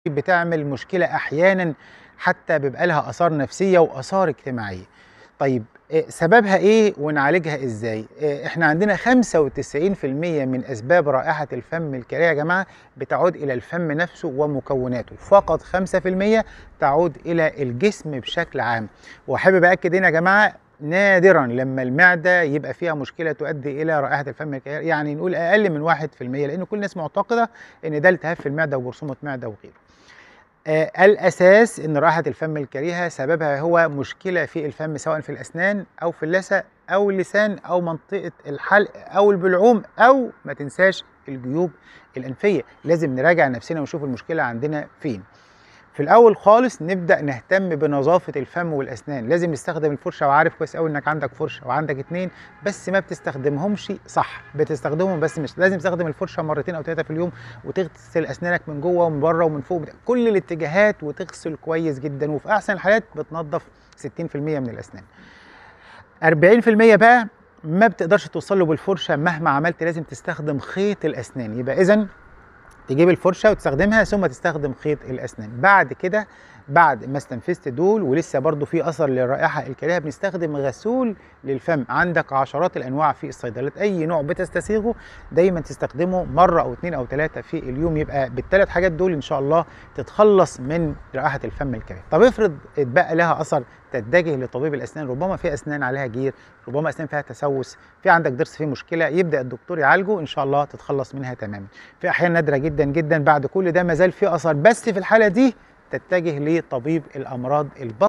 بتعمل مشكله احيانا حتى بيبقى لها اثار نفسيه واثار اجتماعيه طيب إيه سببها ايه ونعالجها ازاي إيه احنا عندنا 95% من اسباب رائحه الفم الكريه يا جماعه بتعود الى الفم نفسه ومكوناته فقط 5% تعود الى الجسم بشكل عام وحابب اكد هنا يا جماعه نادرا لما المعده يبقى فيها مشكله تؤدي الى رائحه الفم الكريه يعني نقول اقل من 1% لان كل الناس معتقده ان ده التهاب في المعده وجرثومه معده وغيره آه الاساس ان رائحه الفم الكريهه سببها هو مشكله في الفم سواء في الاسنان او في اللثه او اللسان او منطقه الحلق او البلعوم او ما تنساش الجيوب الانفيه لازم نراجع نفسنا ونشوف المشكله عندنا فين في الاول خالص نبدا نهتم بنظافه الفم والاسنان لازم نستخدم الفرشه وعارف كويس قوي انك عندك فرشه وعندك اتنين بس ما بتستخدمهمش صح بتستخدمهم بس مش لازم تستخدم الفرشه مرتين او ثلاثه في اليوم وتغسل اسنانك من جوه ومن بره ومن فوق كل الاتجاهات وتغسل كويس جدا وفي احسن الحالات بتنظف 60% من الاسنان 40% بقى ما بتقدرش توصل له بالفرشه مهما عملت لازم تستخدم خيط الاسنان يبقى اذا تجيب الفرشه وتستخدمها ثم تستخدم خيط الاسنان بعد كده بعد ما استنفذت دول ولسه برضو في اثر للرائحه الكريهه بنستخدم غسول للفم عندك عشرات الانواع في الصيدليات اي نوع بتستسيغه دايما تستخدمه مره او اتنين او ثلاثه في اليوم يبقى بالثلاث حاجات دول ان شاء الله تتخلص من رائحه الفم الكريهه طب افرض اتبقى لها اثر تتجه لطبيب الاسنان ربما في اسنان عليها جير ربما اسنان فيها تسوس في عندك ضرس فيه مشكله يبدا الدكتور يعالجه ان شاء الله تتخلص منها تماما في احيان نادره جدا جدا بعد كل ده ما زال في اثر بس في الحاله دي تتجه لطبيب الامراض البطن